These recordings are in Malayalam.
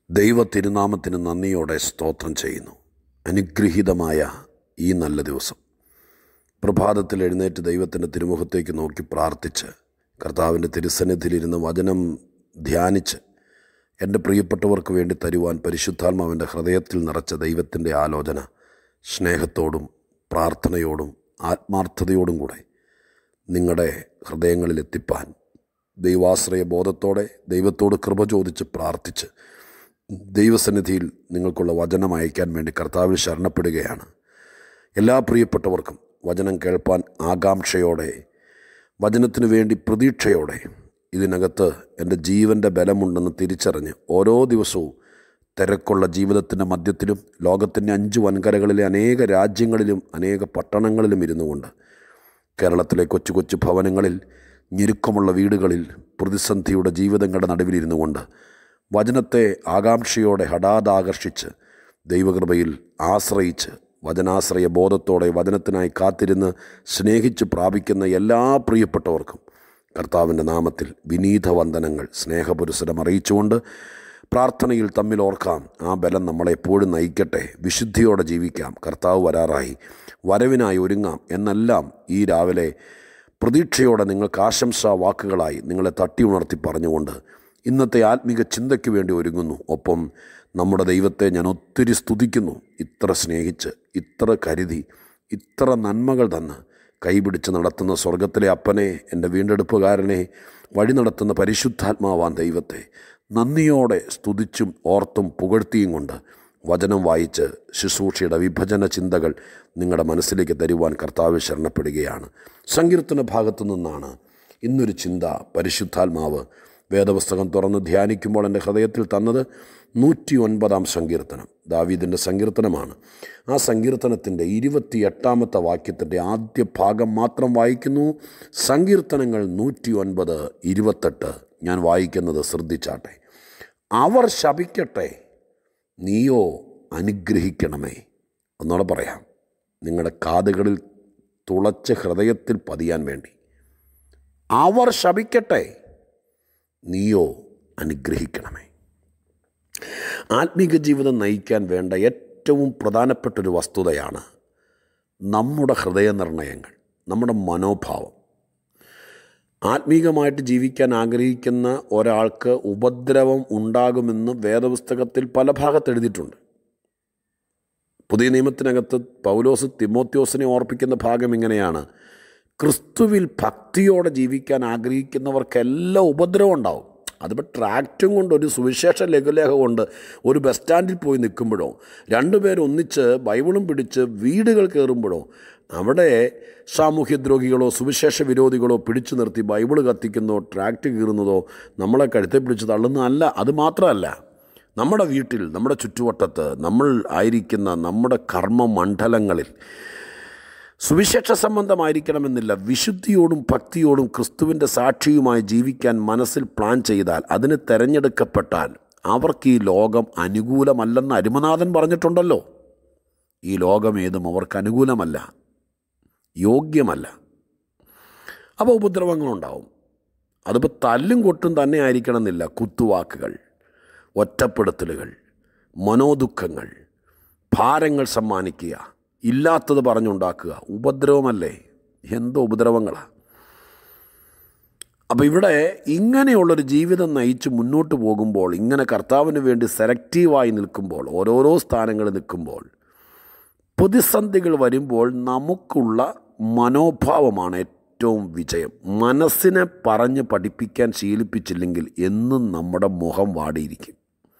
ദൈവ തിരുനാമത്തിന് നന്ദിയോടെ സ്തോത്രം ചെയ്യുന്നു അനുഗ്രഹീതമായ ഈ നല്ല ദിവസം പ്രഭാതത്തിൽ എഴുന്നേറ്റ് ദൈവത്തിൻ്റെ തിരുമുഖത്തേക്ക് നോക്കി പ്രാർത്ഥിച്ച് കർത്താവിൻ്റെ തിരുസന്നിധിയിലിരുന്ന് വചനം ധ്യാനിച്ച് എൻ്റെ പ്രിയപ്പെട്ടവർക്ക് വേണ്ടി തരുവാൻ പരിശുദ്ധാത്മാവിൻ്റെ ഹൃദയത്തിൽ നിറച്ച ദൈവത്തിൻ്റെ ആലോചന സ്നേഹത്തോടും പ്രാർത്ഥനയോടും ആത്മാർത്ഥതയോടും കൂടെ നിങ്ങളുടെ ഹൃദയങ്ങളിൽ എത്തിപ്പാൻ ദൈവാശ്രയ ബോധത്തോടെ ദൈവത്തോട് കൃപ ചോദിച്ച് പ്രാർത്ഥിച്ച് ദൈവസന്നിധിയിൽ നിങ്ങൾക്കുള്ള വചനം അയക്കാൻ വേണ്ടി കർത്താവിൽ ശരണപ്പെടുകയാണ് എല്ലാ പ്രിയപ്പെട്ടവർക്കും വചനം കേൾപ്പാൻ ആകാംക്ഷയോടെ വചനത്തിനു വേണ്ടി പ്രതീക്ഷയോടെ ഇതിനകത്ത് എൻ്റെ ജീവൻ്റെ ബലമുണ്ടെന്ന് തിരിച്ചറിഞ്ഞ് ഓരോ ദിവസവും തിരക്കുള്ള ജീവിതത്തിൻ്റെ മധ്യത്തിലും ലോകത്തിൻ്റെ അഞ്ച് വൻകരകളിലെ അനേക രാജ്യങ്ങളിലും അനേക പട്ടണങ്ങളിലും ഇരുന്നു കൊണ്ട് കേരളത്തിലെ കൊച്ചു കൊച്ചു ഭവനങ്ങളിൽ ഞെരുക്കമുള്ള വീടുകളിൽ പ്രതിസന്ധിയുടെ ജീവിതങ്ങളുടെ നടുവിലിരുന്നു കൊണ്ട് വചനത്തെ ആകാംക്ഷയോടെ ഹഠാതാകർഷിച്ച് ദൈവകൃപയിൽ ആശ്രയിച്ച് വചനാശ്രയ ബോധത്തോടെ വചനത്തിനായി കാത്തിരുന്ന് സ്നേഹിച്ച് പ്രാപിക്കുന്ന എല്ലാ പ്രിയപ്പെട്ടവർക്കും കർത്താവിൻ്റെ നാമത്തിൽ വിനീത വന്ദനങ്ങൾ സ്നേഹപുരസരം അറിയിച്ചുകൊണ്ട് പ്രാർത്ഥനയിൽ തമ്മിൽ ഓർക്കാം ആ ബലം നമ്മളെ എപ്പോഴും നയിക്കട്ടെ വിശുദ്ധിയോടെ ജീവിക്കാം കർത്താവ് വരാറായി വരവിനായി ഒരുങ്ങാം എന്നെല്ലാം ഈ രാവിലെ പ്രതീക്ഷയോടെ നിങ്ങൾക്ക് ആശംസാ വാക്കുകളായി നിങ്ങളെ തട്ടി ഉണർത്തി പറഞ്ഞുകൊണ്ട് ഇന്നത്തെ ആത്മീക ചിന്തയ്ക്ക് വേണ്ടി ഒരുങ്ങുന്നു ഒപ്പം നമ്മുടെ ദൈവത്തെ ഞാൻ ഒത്തിരി സ്തുതിക്കുന്നു ഇത്ര സ്നേഹിച്ച് ഇത്ര കരുതി ഇത്ര നന്മകൾ തന്ന് കൈപിടിച്ച് നടത്തുന്ന സ്വർഗത്തിലെ അപ്പനെ എൻ്റെ വീണ്ടെടുപ്പുകാരനെ വഴി നടത്തുന്ന പരിശുദ്ധാത്മാവാൻ ദൈവത്തെ നന്ദിയോടെ സ്തുതിച്ചും ഓർത്തും പുകഴ്ത്തിയും കൊണ്ട് വചനം വായിച്ച് ശുശ്രൂഷയുടെ വിഭജന ചിന്തകൾ നിങ്ങളുടെ മനസ്സിലേക്ക് തരുവാൻ കർത്താവ് ശരണപ്പെടുകയാണ് സങ്കീർത്തന ഭാഗത്തു നിന്നാണ് ഇന്നൊരു ചിന്ത പരിശുദ്ധാത്മാവ് വേദപുസ്തകം തുറന്ന് ധ്യാനിക്കുമ്പോൾ എൻ്റെ ഹൃദയത്തിൽ തന്നത് നൂറ്റി ഒൻപതാം സങ്കീർത്തനം ദാവീദിൻ്റെ സങ്കീർത്തനമാണ് ആ സങ്കീർത്തനത്തിൻ്റെ ഇരുപത്തി എട്ടാമത്തെ വാക്യത്തിൻ്റെ ആദ്യ ഭാഗം മാത്രം വായിക്കുന്നു സങ്കീർത്തനങ്ങൾ നൂറ്റി ഒൻപത് ഇരുപത്തെട്ട് ഞാൻ വായിക്കുന്നത് ശ്രദ്ധിച്ചാട്ടെ അവർ ശപിക്കട്ടെ നീയോ അനുഗ്രഹിക്കണമേ ഒന്നോടെ പറയാം നിങ്ങളുടെ കാതുകളിൽ തുളച്ച് ഹൃദയത്തിൽ പതിയാൻ വേണ്ടി അവർ ശപിക്കട്ടെ നീയോ അനുഗ്രഹിക്കണമേ ആത്മീക ജീവിതം നയിക്കാൻ വേണ്ട ഏറ്റവും പ്രധാനപ്പെട്ടൊരു വസ്തുതയാണ് നമ്മുടെ ഹൃദയനിർണയങ്ങൾ നമ്മുടെ മനോഭാവം ആത്മീകമായിട്ട് ജീവിക്കാൻ ആഗ്രഹിക്കുന്ന ഒരാൾക്ക് ഉപദ്രവം ഉണ്ടാകുമെന്ന് വേദപുസ്തകത്തിൽ പല ഭാഗത്ത് എഴുതിയിട്ടുണ്ട് പുതിയ നിയമത്തിനകത്ത് പൗലോസ് തിമോത്യോസിനെ ഓർപ്പിക്കുന്ന ഭാഗം ഇങ്ങനെയാണ് ക്രിസ്തുവിൽ ഭക്തിയോടെ ജീവിക്കാൻ ആഗ്രഹിക്കുന്നവർക്കെല്ലാം ഉപദ്രവം ഉണ്ടാവും അതിപ്പോൾ ട്രാക്റ്റും കൊണ്ട് ഒരു സുവിശേഷ ലഘുലേഖ കൊണ്ട് ഒരു ബസ് സ്റ്റാൻഡിൽ പോയി നിൽക്കുമ്പോഴോ രണ്ടുപേർ ഒന്നിച്ച് ബൈബിളും പിടിച്ച് വീടുകൾ കയറുമ്പോഴോ അവിടെ സാമൂഹ്യദ്രോഹികളോ സുവിശേഷ വിരോധികളോ പിടിച്ചു നിർത്തി ബൈബിള് കത്തിക്കുന്നതോ ട്രാക്റ്റ് കീറുന്നതോ നമ്മളെ കഴുത്തെ പിടിച്ച് തള്ളുന്നതല്ല അത് മാത്രമല്ല നമ്മുടെ വീട്ടിൽ നമ്മുടെ ചുറ്റുവട്ടത്ത് നമ്മൾ ആയിരിക്കുന്ന നമ്മുടെ കർമ്മമണ്ഡലങ്ങളിൽ സുവിശേഷ സംബന്ധമായിരിക്കണമെന്നില്ല വിശുദ്ധിയോടും ഭക്തിയോടും ക്രിസ്തുവിൻ്റെ സാക്ഷിയുമായി ജീവിക്കാൻ മനസ്സിൽ പ്ലാൻ ചെയ്താൽ അതിന് തിരഞ്ഞെടുക്കപ്പെട്ടാൽ അവർക്ക് ഈ ലോകം അനുകൂലമല്ലെന്ന് അരുമനാഥൻ പറഞ്ഞിട്ടുണ്ടല്ലോ ഈ ലോകം ഏതും അവർക്ക് അനുകൂലമല്ല യോഗ്യമല്ല അപ്പോൾ ഉപദ്രവങ്ങളുണ്ടാവും അതിപ്പോൾ തല്ലും കൊട്ടും തന്നെ ആയിരിക്കണമെന്നില്ല കുത്തുവാക്കുകൾ ഒറ്റപ്പെടുത്തലുകൾ മനോദുഃഖങ്ങൾ ഭാരങ്ങൾ സമ്മാനിക്കുക ഇല്ലാത്തത് പറഞ്ഞുണ്ടാക്കുക ഉപദ്രവമല്ലേ എന്തോ ഉപദ്രവങ്ങളാണ് അപ്പോൾ ഇവിടെ ഇങ്ങനെയുള്ളൊരു ജീവിതം നയിച്ച് മുന്നോട്ട് പോകുമ്പോൾ ഇങ്ങനെ കർത്താവിന് വേണ്ടി സെലക്റ്റീവായി നിൽക്കുമ്പോൾ ഓരോരോ സ്ഥാനങ്ങളിൽ നിൽക്കുമ്പോൾ പ്രതിസന്ധികൾ വരുമ്പോൾ നമുക്കുള്ള മനോഭാവമാണ് ഏറ്റവും വിജയം മനസ്സിനെ പറഞ്ഞ് പഠിപ്പിക്കാൻ ശീലിപ്പിച്ചില്ലെങ്കിൽ എന്നും നമ്മുടെ മുഖം വാടിയിരിക്കും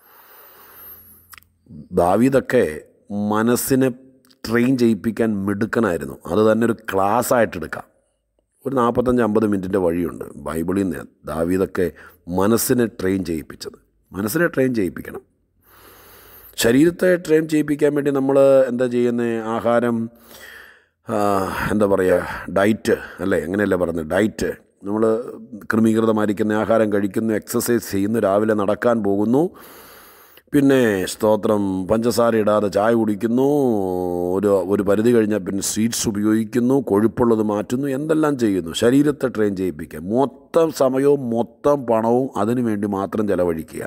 ദാവീദൊക്കെ മനസ്സിനെ ട്രെയിൻ ചെയ്യിപ്പിക്കാൻ മിടുക്കനായിരുന്നു അത് തന്നെ ഒരു ക്ലാസ് ആയിട്ട് എടുക്കാം ഒരു നാൽപ്പത്തഞ്ച് അമ്പത് മിനിറ്റിൻ്റെ വഴിയുണ്ട് ബൈബിളിൽ നിന്ന് ദാവീദൊക്കെ മനസ്സിനെ ട്രെയിൻ ചെയ്യിപ്പിച്ചത് മനസ്സിനെ ട്രെയിൻ ചെയ്യിപ്പിക്കണം ശരീരത്തെ ട്രെയിൻ ചെയ്യിപ്പിക്കാൻ വേണ്ടി നമ്മൾ എന്താ ചെയ്യുന്നത് ആഹാരം എന്താ പറയുക ഡയറ്റ് അല്ലേ അങ്ങനെയല്ലേ പറയുന്നത് ഡയറ്റ് നമ്മൾ ക്രമീകൃതമായിരിക്കുന്ന ആഹാരം കഴിക്കുന്നു എക്സസൈസ് ചെയ്യുന്നു രാവിലെ നടക്കാൻ പോകുന്നു പിന്നെ സ്തോത്രം പഞ്ചസാര ഇടാതെ ചായ കുടിക്കുന്നു ഒരു ഒരു പരിധി കഴിഞ്ഞാൽ പിന്നെ സ്വീറ്റ്സ് ഉപയോഗിക്കുന്നു കൊഴുപ്പുള്ളത് മാറ്റുന്നു എന്തെല്ലാം ചെയ്യുന്നു ശരീരത്തെ ട്രെയിൻ ചെയ്യിപ്പിക്കുക മൊത്തം സമയവും മൊത്തം പണവും അതിനു വേണ്ടി മാത്രം ചിലവഴിക്കുക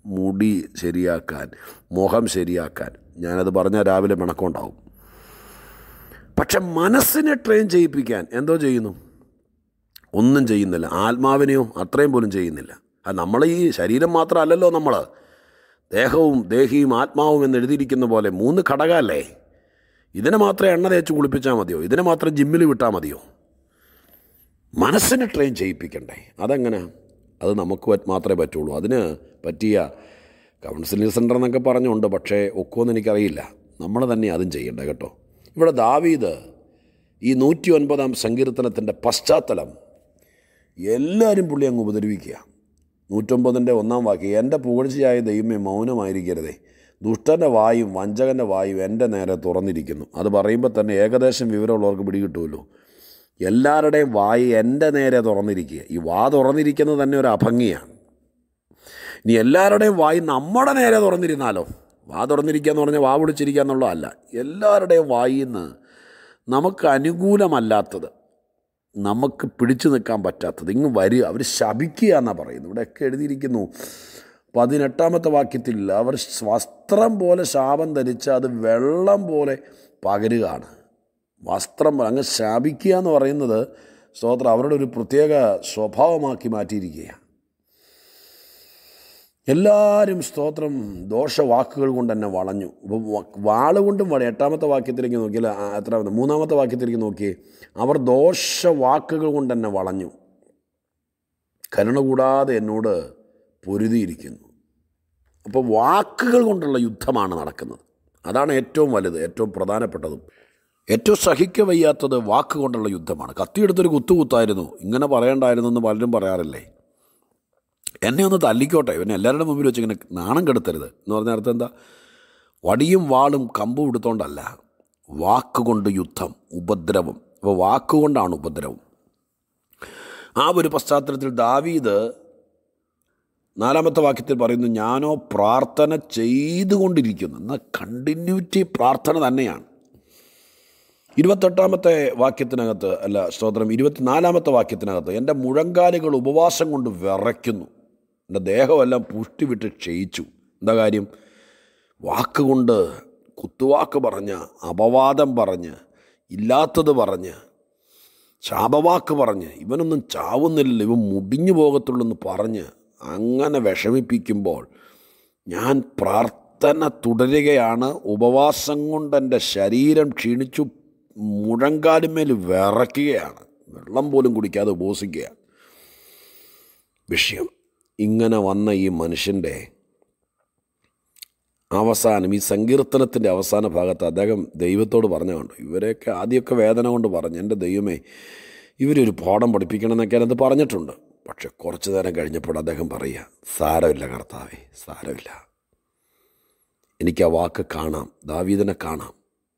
മുടി ശരിയാക്കാൻ മുഖം ശരിയാക്കാൻ ഞാനത് പറഞ്ഞാൽ രാവിലെ പിണക്കമുണ്ടാവും പക്ഷെ മനസ്സിനെ ട്രെയിൻ ചെയ്യിപ്പിക്കാൻ എന്തോ ചെയ്യുന്നു ഒന്നും ചെയ്യുന്നില്ല ആത്മാവിനെയോ അത്രയും പോലും ചെയ്യുന്നില്ല അത് നമ്മൾ ഈ ശരീരം മാത്രമല്ലല്ലോ നമ്മൾ ദേഹവും ദേഹിയും ആത്മാവും എന്ന് എഴുതിയിരിക്കുന്ന പോലെ മൂന്ന് ഘടകമല്ലേ ഇതിനെ മാത്രം എണ്ണ തേച്ച് കുളിപ്പിച്ചാൽ മതിയോ ഇതിനെ മാത്രം ജിമ്മിൽ വിട്ടാൽ മതിയോ മനസ്സിനെ ട്രെയിൻ ചെയ്യിപ്പിക്കണ്ടേ അതെങ്ങനെ അത് നമുക്ക് പറ്റ് മാത്രമേ പറ്റുള്ളൂ അതിന് പറ്റിയ കൗൺസിലിംഗ് സെൻ്റർ എന്നൊക്കെ പറഞ്ഞുണ്ട് പക്ഷേ ഒക്കുമെന്ന് എനിക്കറിയില്ല നമ്മൾ തന്നെ അതും ചെയ്യണ്ട കേട്ടോ ഇവിടെ ദാവീദ് ഈ നൂറ്റി ഒൻപതാം സങ്കീർത്തനത്തിൻ്റെ പശ്ചാത്തലം എല്ലാവരും പുള്ളി അങ്ങ് ഉപദ്രവിക്കുക നൂറ്റൊമ്പതിൻ്റെ ഒന്നാം വാക്യം എൻ്റെ പുകഴ്ചയായ ദൈവമേ മൗനമായിരിക്കരുതേ ദുഷ്ടൻ്റെ വായും വഞ്ചകൻ്റെ വായും എൻ്റെ നേരെ തുറന്നിരിക്കുന്നു അത് പറയുമ്പോൾ തന്നെ ഏകദേശം വിവരമുള്ളവർക്ക് പിടികിട്ടുമല്ലോ എല്ലാവരുടെയും വായി എൻ്റെ നേരെ തുറന്നിരിക്കുക ഈ വാ തുറന്നിരിക്കുന്നത് തന്നെ ഒരു അഭംഗിയാണ് ഇനി എല്ലാവരുടെയും വായി നമ്മുടെ നേരെ തുറന്നിരുന്നാലോ വാ തുറന്നിരിക്കുക എന്ന് പറഞ്ഞാൽ വാ പിടിച്ചിരിക്കുക എന്നുള്ളതല്ല എല്ലാവരുടെയും വായിൽ നിന്ന് നമുക്ക് അനുകൂലമല്ലാത്തത് നമുക്ക് പിടിച്ചു നിൽക്കാൻ പറ്റാത്തത് ഇങ്ങ് വരിക അവർ ശപിക്കുക എന്നാണ് പറയുന്നത് ഇവിടെയൊക്കെ എഴുതിയിരിക്കുന്നു പതിനെട്ടാമത്തെ വാക്യത്തിൽ അവർ വസ്ത്രം പോലെ ശാപം ധരിച്ച് അത് വെള്ളം പോലെ പകരുകയാണ് വസ്ത്രം അങ്ങ് ശാപിക്കുക എന്ന് പറയുന്നത് സ്തോത്രം അവരുടെ ഒരു പ്രത്യേക സ്വഭാവമാക്കി മാറ്റിയിരിക്കുകയാണ് എല്ലാവരും സ്തോത്രം ദോഷവാക്കുകൾ കൊണ്ട് തന്നെ വളഞ്ഞു അപ്പോൾ വാള് കൊണ്ടും വള എട്ടാമത്തെ വാക്യത്തിലേക്ക് നോക്കിയാൽ ആ, എത്രാമത്തെ മൂന്നാമത്തെ വാക്യത്തിലേക്ക് നോക്കിയേ അവർ ദോഷവാക്കുകൾ കൊണ്ട് തന്നെ വളഞ്ഞു കരുണ കൂടാതെ എന്നോട് പൊരുതിയിരിക്കുന്നു അപ്പോൾ വാക്കുകൾ കൊണ്ടുള്ള യുദ്ധമാണ് നടക്കുന്നത് അതാണ് ഏറ്റവും വലുത് ഏറ്റവും പ്രധാനപ്പെട്ടതും ഏറ്റവും സഹിക്ക വയ്യാത്തത് വാക്കുകൊണ്ടുള്ള യുദ്ധമാണ് കത്തിയെടുത്തൊരു കുത്തുകുത്തായിരുന്നു ഇങ്ങനെ പറയണ്ടായിരുന്നു എന്ന് പലരും പറയാറില്ലേ എന്നെ ഒന്ന് തല്ലിക്കോട്ടെ പിന്നെ എല്ലാവരുടെ മുമ്പിൽ വെച്ച് ഇങ്ങനെ നാണം കെടുത്തരുത് എന്ന് പറഞ്ഞ അർത്ഥം എന്താ വടിയും വാളും കമ്പും എടുത്തോണ്ടല്ല വാക്കുകൊണ്ട് യുദ്ധം ഉപദ്രവം അപ്പോൾ വാക്കുകൊണ്ടാണ് ഉപദ്രവം ആ ഒരു പശ്ചാത്തലത്തിൽ ദാവീദ് നാലാമത്തെ വാക്യത്തിൽ പറയുന്നു ഞാനോ പ്രാർത്ഥന ചെയ്തുകൊണ്ടിരിക്കുന്നു എന്നാൽ കണ്ടിന്യൂറ്റി പ്രാർത്ഥന തന്നെയാണ് ഇരുപത്തെട്ടാമത്തെ വാക്യത്തിനകത്ത് അല്ല സ്തോത്രം ഇരുപത്തിനാലാമത്തെ വാക്യത്തിനകത്ത് എൻ്റെ മുഴങ്കാലുകൾ ഉപവാസം കൊണ്ട് വിറയ്ക്കുന്നു എൻ്റെ ദേഹമെല്ലാം പുഷ്ടി വിട്ട് ക്ഷയിച്ചു എന്താ കാര്യം വാക്കുകൊണ്ട് കുത്തുവാക്ക് പറഞ്ഞ് അപവാദം പറഞ്ഞ് ഇല്ലാത്തത് പറഞ്ഞ് ശാപവാക്ക് പറഞ്ഞ് ഇവനൊന്നും ചാവുന്നില്ല ഇവൻ മുടിഞ്ഞു പോകത്തുള്ളൂ എന്ന് പറഞ്ഞ് അങ്ങനെ വിഷമിപ്പിക്കുമ്പോൾ ഞാൻ പ്രാർത്ഥന തുടരുകയാണ് ഉപവാസം കൊണ്ട് എൻ്റെ ശരീരം ക്ഷീണിച്ചു മുഴങ്കാലുമേൽ വിറയ്ക്കുകയാണ് വെള്ളം പോലും കുടിക്കാതെ ഉപവസിക്കുകയാണ് വിഷയം ഇങ്ങനെ വന്ന ഈ മനുഷ്യൻ്റെ അവസാനം ഈ സങ്കീർത്തനത്തിൻ്റെ അവസാന ഭാഗത്ത് അദ്ദേഹം ദൈവത്തോട് പറഞ്ഞുകൊണ്ട് ഇവരെയൊക്കെ ആദ്യമൊക്കെ വേദന കൊണ്ട് പറഞ്ഞു എൻ്റെ ദൈവമേ ഇവരൊരു പാഠം പഠിപ്പിക്കണം എന്നൊക്കെ അതിനകത്ത് പറഞ്ഞിട്ടുണ്ട് പക്ഷെ കുറച്ച് നേരം കഴിഞ്ഞപ്പോൾ അദ്ദേഹം പറയുക സാരമില്ല കർത്താവേ സാരമില്ല എനിക്ക് ആ വാക്ക് കാണാം ദാവീദിനെ കാണാം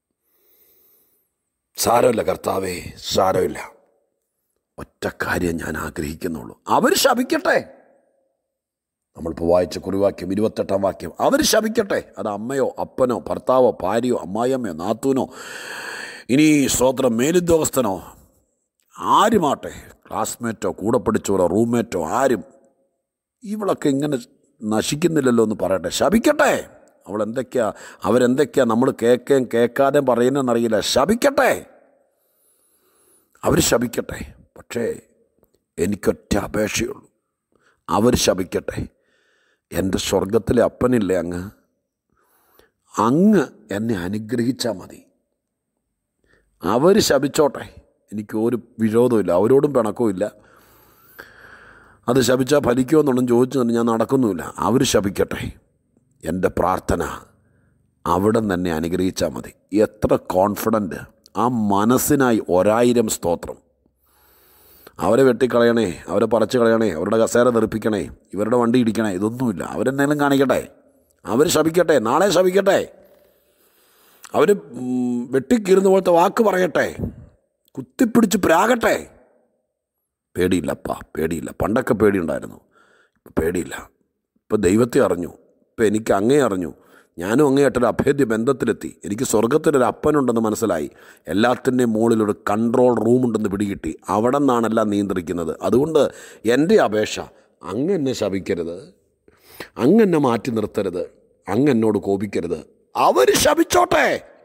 സാരമില്ല കർത്താവേ സാരമില്ല ഒറ്റ കാര്യം ഞാൻ ആഗ്രഹിക്കുന്നുള്ളൂ അവർ ശപിക്കട്ടെ നമ്മളിപ്പോൾ വായിച്ച കുറിവാക്യം ഇരുപത്തെട്ടാം വാക്യം അവർ ശപിക്കട്ടെ അത് അമ്മയോ അപ്പനോ ഭർത്താവോ ഭാര്യയോ അമ്മായിയമ്മയോ നാത്തൂനോ ഇനി സ്തോത്രം മേലുദ്യോഗസ്ഥനോ ആരുമാട്ടെ ക്ലാസ്മേറ്റോ കൂടെ പഠിച്ചവരോ റൂംമേറ്റോ ആരും ഇവളൊക്കെ ഇങ്ങനെ നശിക്കുന്നില്ലല്ലോ എന്ന് പറയട്ടെ ശപിക്കട്ടെ അവൾ എന്തൊക്കെയാ അവരെന്തൊക്കെയാ നമ്മൾ കേൾക്കുകയും കേൾക്കാതെ പറയുന്നതെന്നറിയില്ല ശപിക്കട്ടെ അവർ ശപിക്കട്ടെ പക്ഷേ എനിക്കൊറ്റ അപേക്ഷയുള്ളൂ അവർ ശപിക്കട്ടെ എൻ്റെ സ്വർഗത്തിലെ അപ്പനില്ലേ അങ്ങ് അങ്ങ് എന്നെ അനുഗ്രഹിച്ചാൽ മതി അവർ ശപിച്ചോട്ടെ എനിക്ക് ഒരു വിരോധമില്ല അവരോടും പിണക്കവുമില്ല അത് ശപിച്ചാൽ ഫലിക്കുമോ എന്നുള്ളത് ചോദിച്ചു തന്നെ ഞാൻ നടക്കുന്നുമില്ല അവർ ശപിക്കട്ടെ എൻ്റെ പ്രാർത്ഥന അവിടെ തന്നെ അനുഗ്രഹിച്ചാൽ മതി എത്ര കോൺഫിഡൻറ്റ് ആ മനസ്സിനായി ഒരായിരം സ്തോത്രം അവരെ വെട്ടിക്കളയണേ അവരെ പറിച്ചു കളയണേ അവരുടെ കസേര തെറിപ്പിക്കണേ ഇവരുടെ വണ്ടി ഇടിക്കണേ ഇതൊന്നുമില്ല അവരെന്തെങ്കിലും കാണിക്കട്ടെ അവർ ശപിക്കട്ടെ നാളെ ശപിക്കട്ടെ അവർ വെട്ടിക്കീറുന്ന പോലത്തെ വാക്ക് പറയട്ടെ കുത്തിപ്പിടിച്ച് പ്രാകട്ടെ പേടിയില്ലപ്പാ പേടിയില്ല പണ്ടൊക്കെ പേടിയുണ്ടായിരുന്നു ഇപ്പം പേടിയില്ല ഇപ്പം ദൈവത്തെ അറിഞ്ഞു ഇപ്പം എനിക്ക് അങ്ങേ അറിഞ്ഞു ഞാനും അങ്ങേയായിട്ടൊരു അഭേദ്യ ബന്ധത്തിലെത്തി എനിക്ക് സ്വർഗത്തിലൊരു അപ്പനുണ്ടെന്ന് മനസ്സിലായി എല്ലാത്തിൻ്റെയും മുകളിലൊരു കൺട്രോൾ റൂമുണ്ടെന്ന് പിടികിട്ടി അവിടെ നിന്നാണ് എല്ലാം നിയന്ത്രിക്കുന്നത് അതുകൊണ്ട് എൻ്റെ അപേക്ഷ അങ്ങ് എന്നെ ശപിക്കരുത് അങ്ങനെ മാറ്റി നിർത്തരുത് അങ്ങെന്നോട് കോപിക്കരുത് അവർ ശപിച്ചോട്ടെ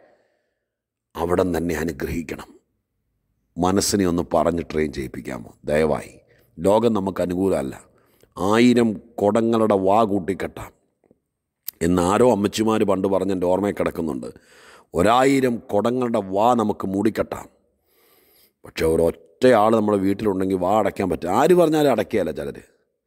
അവിടെ തന്നെ അനുഗ്രഹിക്കണം മനസ്സിനെ ഒന്ന് പറഞ്ഞ് ട്രെയിൻ ചെയ്യിപ്പിക്കാമോ ദയവായി ലോകം നമുക്ക് അനുകൂലമല്ല ആയിരം കുടങ്ങളുടെ വാ കൂട്ടിക്കെട്ടാം എന്നാരോ അമ്മച്ചിമാർ പണ്ട് പറഞ്ഞ് എൻ്റെ ഓർമ്മയിൽ കിടക്കുന്നുണ്ട് ഒരായിരം കുടങ്ങളുടെ വാ നമുക്ക് മൂടിക്കെട്ടാം പക്ഷെ ഒരൊറ്റയാൾ നമ്മുടെ വീട്ടിലുണ്ടെങ്കിൽ വാ അടയ്ക്കാൻ പറ്റും ആര് പറഞ്ഞാലും അടയ്ക്കുകയല്ല ചിലർ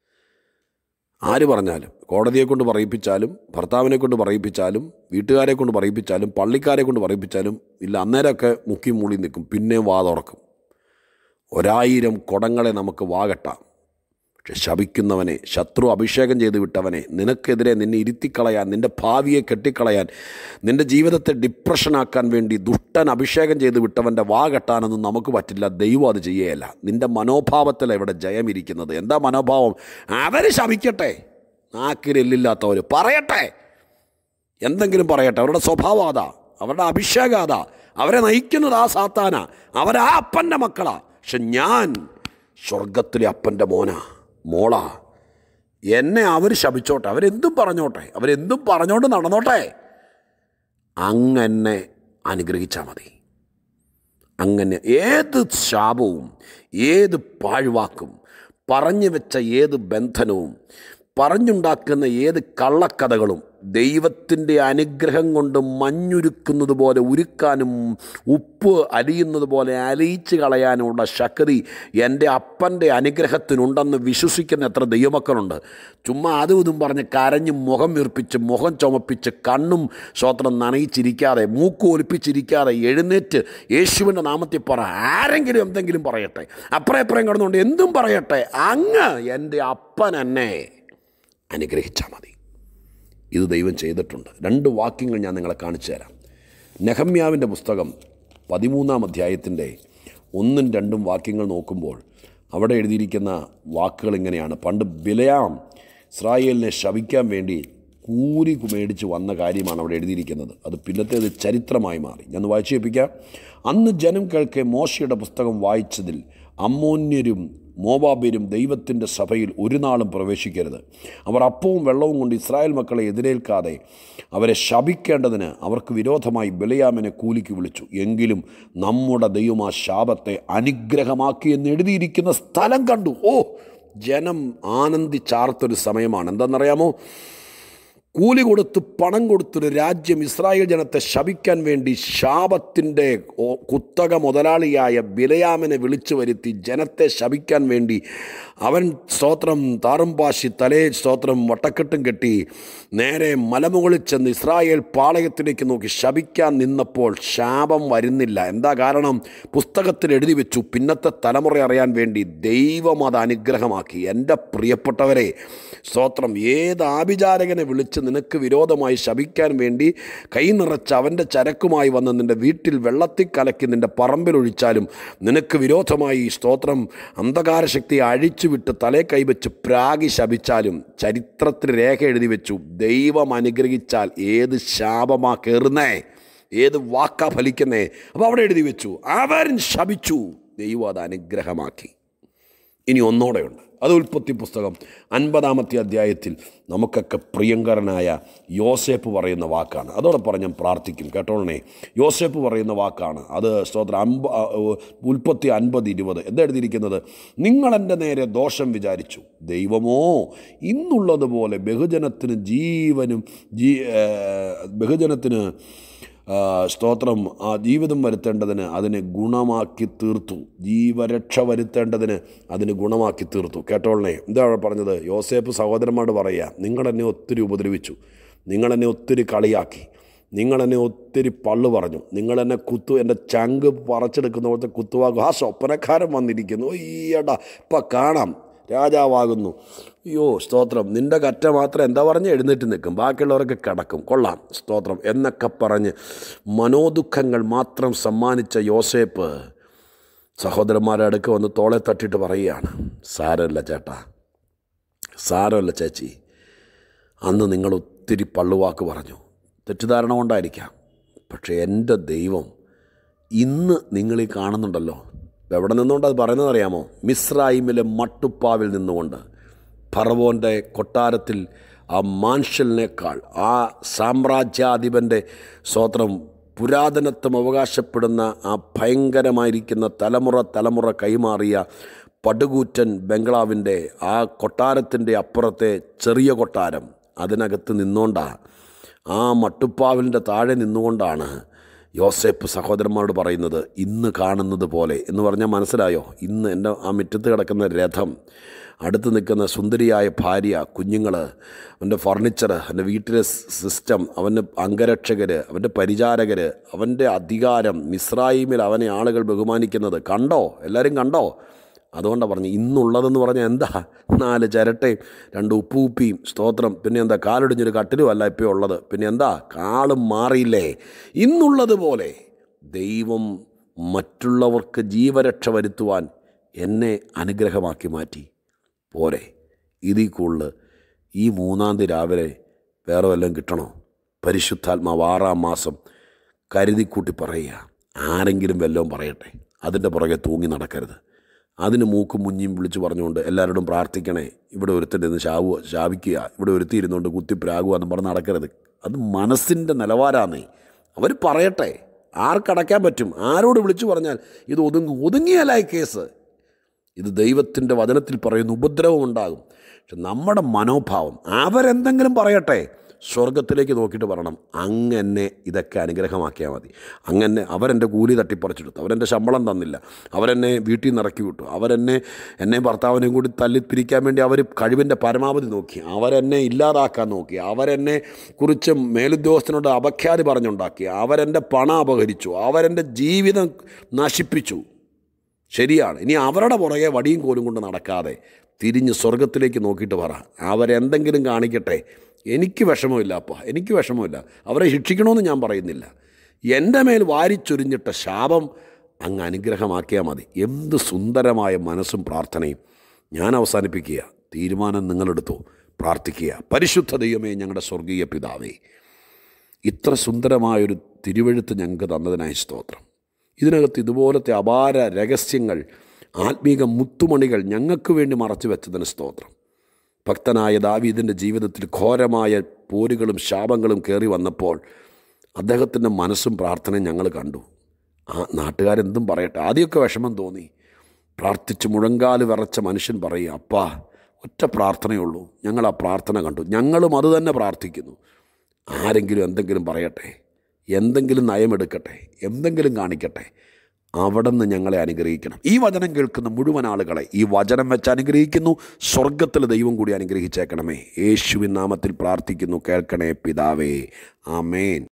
ആര് പറഞ്ഞാലും കോടതിയെ കൊണ്ട് പറയിപ്പിച്ചാലും ഭർത്താവിനെ കൊണ്ട് പറയിപ്പിച്ചാലും വീട്ടുകാരെ കൊണ്ട് പറയിപ്പിച്ചാലും പള്ളിക്കാരെ കൊണ്ട് പറയിപ്പിച്ചാലും ഇല്ല അന്നേരമൊക്കെ മുക്കി മൂളി നിൽക്കും പിന്നെ വാ തുറക്കും ഒരായിരം കുടങ്ങളെ നമുക്ക് വാകട്ടാം പക്ഷെ ശപിക്കുന്നവനെ ശത്രു അഭിഷേകം ചെയ്ത് വിട്ടവനെ നിനക്കെതിരെ നിന്നെ ഇരുത്തിക്കളയാൻ നിൻ്റെ ഭാവിയെ കെട്ടിക്കളയാൻ നിൻ്റെ ജീവിതത്തെ ഡിപ്രഷനാക്കാൻ വേണ്ടി ദുഷ്ടൻ അഭിഷേകം ചെയ്ത് വിട്ടവൻ്റെ വാ കെട്ടാനൊന്നും നമുക്ക് പറ്റില്ല ദൈവം അത് ചെയ്യുകയല്ല നിൻ്റെ മനോഭാവത്തിലാണ് ഇവിടെ ജയമിരിക്കുന്നത് എന്താ മനോഭാവം അവർ ശപിക്കട്ടെ നാക്കിലെല്ലില്ലാത്തവർ പറയട്ടെ എന്തെങ്കിലും പറയട്ടെ അവരുടെ സ്വഭാവം അതാ അവരുടെ അഭിഷേകം അതാ അവരെ നയിക്കുന്നത് ആ സാത്താന അവരാ അപ്പൻ്റെ മക്കളാ പക്ഷെ ഞാൻ സ്വർഗത്തിലെ അപ്പൻ്റെ മോനാ മോളാ എന്നെ അവർ ശപിച്ചോട്ടെ അവരെന്തും പറഞ്ഞോട്ടെ അവരെന്തും പറഞ്ഞോണ്ട് നടന്നോട്ടെ അങ്ങനെ അനുഗ്രഹിച്ചാൽ മതി അങ്ങനെ ഏത് ശാപവും ഏത് പാഴ്വാക്കും പറഞ്ഞു വെച്ച ഏത് ബന്ധനവും പറഞ്ഞുണ്ടാക്കുന്ന ഏത് കള്ളക്കഥകളും ദൈവത്തിൻ്റെ അനുഗ്രഹം കൊണ്ട് മഞ്ഞുരുക്കുന്നത് പോലെ ഉരുക്കാനും ഉപ്പ് അലിയുന്നത് പോലെ അലിയിച്ച് കളയാനുമുള്ള ശക്തി എൻ്റെ അപ്പൻ്റെ അനുഗ്രഹത്തിനുണ്ടെന്ന് വിശ്വസിക്കുന്ന എത്ര ദൈവമക്കളുണ്ട് ചുമ്മാ അതും ഇതും പറഞ്ഞ് കരഞ്ഞ് മുഖം വീർപ്പിച്ച് മുഖം ചുമപ്പിച്ച് കണ്ണും സ്വത്രം നനയിച്ചിരിക്കാതെ മൂക്ക് ഒലിപ്പിച്ചിരിക്കാതെ എഴുന്നേറ്റ് യേശുവിൻ്റെ നാമത്തിൽ പറ ആരെങ്കിലും എന്തെങ്കിലും പറയട്ടെ അപ്പുറം ഇപ്പുറം കിടന്നുകൊണ്ട് എന്തും പറയട്ടെ അങ്ങ് എൻ്റെ അപ്പൻ എന്നെ അനുഗ്രഹിച്ചാൽ മതി ഇത് ദൈവം ചെയ്തിട്ടുണ്ട് രണ്ട് വാക്യങ്ങൾ ഞാൻ നിങ്ങളെ കാണിച്ചു തരാം നെഹമ്യാവിൻ്റെ പുസ്തകം പതിമൂന്നാം അധ്യായത്തിൻ്റെ ഒന്നും രണ്ടും വാക്യങ്ങൾ നോക്കുമ്പോൾ അവിടെ എഴുതിയിരിക്കുന്ന വാക്കുകൾ ഇങ്ങനെയാണ് പണ്ട് ബിലയാം ഇസ്രായേലിനെ ശപിക്കാൻ വേണ്ടി കൂലി മേടിച്ച് വന്ന കാര്യമാണ് അവിടെ എഴുതിയിരിക്കുന്നത് അത് പിന്നത്തേത് ചരിത്രമായി മാറി ഞാൻ വായിച്ചു കേൾപ്പിക്കാം അന്ന് ജനം കേൾക്കെ മോശയുടെ പുസ്തകം വായിച്ചതിൽ അമ്മോന്യരും മോവാബിരും ദൈവത്തിൻ്റെ സഭയിൽ ഒരു നാളും പ്രവേശിക്കരുത് അവർ അപ്പവും വെള്ളവും കൊണ്ട് ഇസ്രായേൽ മക്കളെ എതിരേൽക്കാതെ അവരെ ശപിക്കേണ്ടതിന് അവർക്ക് വിരോധമായി ബലയാമിനെ കൂലിക്ക് വിളിച്ചു എങ്കിലും നമ്മുടെ ദൈവം ആ ശാപത്തെ അനുഗ്രഹമാക്കി എന്ന് എഴുതിയിരിക്കുന്ന സ്ഥലം കണ്ടു ഓ ജനം ആനന്ദിച്ചാർത്തൊരു സമയമാണ് എന്താണെന്നറിയാമോ കൂലി കൊടുത്ത് പണം കൊടുത്തൊരു രാജ്യം ഇസ്രായേൽ ജനത്തെ ശപിക്കാൻ വേണ്ടി ശാപത്തിൻ്റെ കുത്തക മുതലാളിയായ ബിലയാമിനെ വിളിച്ചു വരുത്തി ജനത്തെ ശപിക്കാൻ വേണ്ടി അവൻ സ്തോത്രം താറുംപാശി തലേ സ്തോത്രം വട്ടക്കെട്ടും കെട്ടി നേരെ മലമുകളിൽ ചെന്ന് ഇസ്രായേൽ പാളയത്തിലേക്ക് നോക്കി ശപിക്കാൻ നിന്നപ്പോൾ ശാപം വരുന്നില്ല എന്താ കാരണം പുസ്തകത്തിൽ എഴുതി വെച്ചു പിന്നത്തെ തലമുറ അറിയാൻ വേണ്ടി ദൈവം അത് അനുഗ്രഹമാക്കി എൻ്റെ പ്രിയപ്പെട്ടവരെ സ്തോത്രം ഏത് ആഭിചാരകനെ വിളിച്ച് നിനക്ക് വിരോധമായി ശപിക്കാൻ വേണ്ടി കൈ നിറച്ച് അവൻ്റെ ചരക്കുമായി വന്ന് നിൻ്റെ വീട്ടിൽ വെള്ളത്തിൽ കലക്കി നിൻ്റെ പറമ്പിലൊഴിച്ചാലും നിനക്ക് വിരോധമായി സ്തോത്രം അന്ധകാരശക്തി അഴിച്ചുവിട്ട് തലേ കൈവച്ച് പ്രാഗി ശപിച്ചാലും ചരിത്രത്തിൽ രേഖ എഴുതി വെച്ചു ദൈവം അനുഗ്രഹിച്ചാൽ ഏത് ശാപമാ കയറുന്നേ ഏത് വാക്കാ ഫലിക്കുന്നേ അപ്പോൾ അവിടെ എഴുതി വെച്ചു അവൻ ശപിച്ചു ദൈവം അത് അനുഗ്രഹമാക്കി ഇനി ഒന്നോടെയുണ്ട് അത് ഉൽപ്പത്തി പുസ്തകം അൻപതാമത്തെ അധ്യായത്തിൽ നമുക്കൊക്കെ പ്രിയങ്കരനായ യോസേപ്പ് പറയുന്ന വാക്കാണ് അതോടെ പറഞ്ഞ് ഞാൻ പ്രാർത്ഥിക്കും കേട്ടോളണേ യോസേപ്പ് പറയുന്ന വാക്കാണ് അത് സ്തോത്രം അമ്പ ഉൽപ്പത്തി അൻപത് ഇരുപത് എന്തെഴുതിയിരിക്കുന്നത് നിങ്ങൾ എൻ്റെ നേരെ ദോഷം വിചാരിച്ചു ദൈവമോ ഇന്നുള്ളതുപോലെ ബഹുജനത്തിന് ജീവനും ജീ ബഹുജനത്തിന് സ്തോത്രം ആ ജീവിതം വരുത്തേണ്ടതിന് അതിനെ ഗുണമാക്കി തീർത്തു ജീവരക്ഷ വരുത്തേണ്ടതിന് അതിന് ഗുണമാക്കി തീർത്തു കേട്ടോളണേ എന്താ പറഞ്ഞത് യോസേപ്പ് സഹോദരന്മാരോട് പറയുക നിങ്ങളെന്നെ ഒത്തിരി ഉപദ്രവിച്ചു നിങ്ങളെന്നെ ഒത്തിരി കളിയാക്കി നിങ്ങളെന്നെ ഒത്തിരി പള്ളു പറഞ്ഞു നിങ്ങളെന്നെ കുത്തു എൻ്റെ ചങ്ക് പറിച്ചെടുക്കുന്ന പോലത്തെ കുത്തുവാക്കും ആ സ്വപ്നക്കാരൻ വന്നിരിക്കുന്നു ഈയടാ ഇപ്പം കാണാം രാജാവാകുന്നു അയ്യോ സ്തോത്രം നിൻ്റെ കറ്റ മാത്രം എന്താ പറഞ്ഞ് എഴുന്നേറ്റ് നിൽക്കും ബാക്കിയുള്ളവരൊക്കെ കിടക്കും കൊള്ളാം സ്തോത്രം എന്നൊക്കെ പറഞ്ഞ് മനോദുഃഖങ്ങൾ മാത്രം സമ്മാനിച്ച യോസേപ്പ് സഹോദരന്മാരെ അടുക്ക് വന്ന് തോളെ തട്ടിയിട്ട് പറയുകയാണ് സാരമല്ല ചേട്ടാ സാരമല്ല ചേച്ചി അന്ന് നിങ്ങൾ ഒത്തിരി പള്ളുവാക്ക് പറഞ്ഞു തെറ്റിദ്ധാരണ കൊണ്ടായിരിക്കാം പക്ഷേ എൻ്റെ ദൈവം ഇന്ന് നിങ്ങൾ ഈ കാണുന്നുണ്ടല്ലോ എവിടെ നിന്നുകൊണ്ട് അത് പറയുന്നത് അറിയാമോ മിസ്രൈമിലെ മട്ടുപ്പാവിൽ നിന്നുകൊണ്ട് ഫറവോൻ്റെ കൊട്ടാരത്തിൽ ആ മാൻഷലിനേക്കാൾ ആ സാമ്രാജ്യാധിപൻ്റെ സ്വോത്രം പുരാതനത്വം അവകാശപ്പെടുന്ന ആ ഭയങ്കരമായിരിക്കുന്ന തലമുറ തലമുറ കൈമാറിയ പടുകൂറ്റൻ ബംഗ്ലാവിൻ്റെ ആ കൊട്ടാരത്തിൻ്റെ അപ്പുറത്തെ ചെറിയ കൊട്ടാരം അതിനകത്ത് നിന്നുകൊണ്ടാണ് ആ മട്ടുപ്പാവിലിൻ്റെ താഴെ നിന്നുകൊണ്ടാണ് യോസേപ്പ് സഹോദരന്മാരോട് പറയുന്നത് ഇന്ന് കാണുന്നത് പോലെ എന്ന് പറഞ്ഞാൽ മനസ്സിലായോ ഇന്ന് എൻ്റെ ആ മുറ്റത്ത് കിടക്കുന്ന രഥം അടുത്ത് നിൽക്കുന്ന സുന്ദരിയായ ഭാര്യ കുഞ്ഞുങ്ങൾ അവൻ്റെ ഫർണിച്ചർ അവൻ്റെ വീട്ടിലെ സിസ്റ്റം അവൻ്റെ അംഗരക്ഷകർ അവൻ്റെ പരിചാരകർ അവൻ്റെ അധികാരം മിസ്രായിമിൽ അവനെ ആളുകൾ ബഹുമാനിക്കുന്നത് കണ്ടോ എല്ലാവരും കണ്ടോ അതുകൊണ്ടാണ് പറഞ്ഞു ഇന്നുള്ളതെന്ന് പറഞ്ഞാൽ എന്താ നാല് ചിരട്ടയും രണ്ട് ഉപ്പുകുപ്പിയും സ്തോത്രം പിന്നെ എന്താ കാലൊടിഞ്ഞൊരു കട്ടിലും അല്ല ഇപ്പോൾ ഉള്ളത് പിന്നെ എന്താ കാളും മാറിയില്ലേ ഇന്നുള്ളതുപോലെ ദൈവം മറ്റുള്ളവർക്ക് ജീവരക്ഷ വരുത്തുവാൻ എന്നെ അനുഗ്രഹമാക്കി മാറ്റി പോരെ ഇതിൽ കൂടുതൽ ഈ മൂന്നാം തീയതി രാവിലെ വേറെ വല്ലതും കിട്ടണോ പരിശുദ്ധാത്മാവ് ആറാം മാസം കരുതിക്കൂട്ടി പറയുക ആരെങ്കിലും വല്ലതും പറയട്ടെ അതിൻ്റെ പുറകെ തൂങ്ങി നടക്കരുത് അതിന് മൂക്കും മുഞ്ഞിയും വിളിച്ച് പറഞ്ഞുകൊണ്ട് എല്ലാവരോടും പ്രാർത്ഥിക്കണേ ഇവിടെ ഒരുത്തൻ്റെ നിന്ന് ശാവുക ശാവിക്കുക ഇവിടെ ഒരുത്തി ഇരുന്നുകൊണ്ട് കുത്തിപ്രാകുക എന്ന് പറഞ്ഞ് നടക്കരുത് അത് മനസ്സിൻ്റെ നിലവാരമാന്നേ അവർ പറയട്ടെ ആർക്കടയ്ക്കാൻ പറ്റും ആരോട് വിളിച്ചു പറഞ്ഞാൽ ഇത് ഒതുങ്ങും ഒതുങ്ങിയാലായി കേസ് ഇത് ദൈവത്തിൻ്റെ വചനത്തിൽ പറയുന്ന ഉപദ്രവം ഉണ്ടാകും പക്ഷെ നമ്മുടെ മനോഭാവം അവരെന്തെങ്കിലും പറയട്ടെ സ്വർഗത്തിലേക്ക് നോക്കിയിട്ട് പറയണം അങ്ങനെ ഇതൊക്കെ അനുഗ്രഹമാക്കിയാൽ മതി അങ്ങനെ അവരെൻ്റെ കൂലി തട്ടിപ്പറിച്ചെടുത്തു അവരെൻ്റെ ശമ്പളം തന്നില്ല അവരെന്നെ വീട്ടിൽ നിന്ന് ഇറക്കി വിട്ടു അവരെന്നെ എന്നെ ഭർത്താവിനെയും കൂടി തല്ലി പിരിക്കാൻ വേണ്ടി അവർ കഴിവിൻ്റെ പരമാവധി നോക്കി അവരെന്നെ ഇല്ലാതാക്കാൻ നോക്കി അവരെന്നെ കുറിച്ച് മേലുദ്യോഗസ്ഥനോട് അപഖ്യാതി പറഞ്ഞുണ്ടാക്കി അവരെൻ്റെ പണം അപഹരിച്ചു അവരെൻ്റെ ജീവിതം നശിപ്പിച്ചു ശരിയാണ് ഇനി അവരുടെ പുറകെ വടിയും കോലും കൊണ്ട് നടക്കാതെ തിരിഞ്ഞ് സ്വർഗത്തിലേക്ക് നോക്കിയിട്ട് പറ അവരെന്തെങ്കിലും കാണിക്കട്ടെ എനിക്ക് വിഷമമില്ല അപ്പ എനിക്ക് വിഷമമില്ല അവരെ ശിക്ഷിക്കണമെന്ന് ഞാൻ പറയുന്നില്ല എൻ്റെ മേൽ വാരിച്ചൊരിഞ്ഞിട്ട ശാപം അങ്ങ് അനുഗ്രഹമാക്കിയാൽ മതി എന്ത് സുന്ദരമായ മനസ്സും പ്രാർത്ഥനയും ഞാൻ അവസാനിപ്പിക്കുക തീരുമാനം നിങ്ങളെടുത്തു പ്രാർത്ഥിക്കുക പരിശുദ്ധ ദൈവമേ ഞങ്ങളുടെ സ്വർഗീയ പിതാവേ ഇത്ര സുന്ദരമായൊരു തിരുവഴുത്ത് ഞങ്ങൾക്ക് തന്നതിനായി സ്തോത്രം ഇതിനകത്ത് ഇതുപോലത്തെ അപാര രഹസ്യങ്ങൾ ആത്മീക മുത്തുമണികൾ ഞങ്ങൾക്ക് വേണ്ടി മറച്ചു വെച്ചതിന് സ്തോത്രം ഭക്തനായ ദാവീദിൻ്റെ ജീവിതത്തിൽ ഘോരമായ പോരുകളും ശാപങ്ങളും കയറി വന്നപ്പോൾ അദ്ദേഹത്തിൻ്റെ മനസ്സും പ്രാർത്ഥനയും ഞങ്ങൾ കണ്ടു ആ നാട്ടുകാരെന്തും പറയട്ടെ ആദ്യമൊക്കെ വിഷമം തോന്നി പ്രാർത്ഥിച്ച് മുഴങ്കാല് വിറച്ച മനുഷ്യൻ പറയും അപ്പാ ഒറ്റ പ്രാർത്ഥനയുള്ളൂ ഞങ്ങൾ ആ പ്രാർത്ഥന കണ്ടു ഞങ്ങളും അത് തന്നെ പ്രാർത്ഥിക്കുന്നു ആരെങ്കിലും എന്തെങ്കിലും പറയട്ടെ എന്തെങ്കിലും നയമെടുക്കട്ടെ എന്തെങ്കിലും കാണിക്കട്ടെ അവിടെ നിന്ന് ഞങ്ങളെ അനുഗ്രഹിക്കണം ഈ വചനം കേൾക്കുന്ന മുഴുവൻ ആളുകളെ ഈ വചനം വെച്ച് അനുഗ്രഹിക്കുന്നു സ്വർഗത്തിൽ ദൈവം കൂടി അനുഗ്രഹിച്ചേക്കണമേ യേശുവിൻ നാമത്തിൽ പ്രാർത്ഥിക്കുന്നു കേൾക്കണേ പിതാവേ ആമേൻ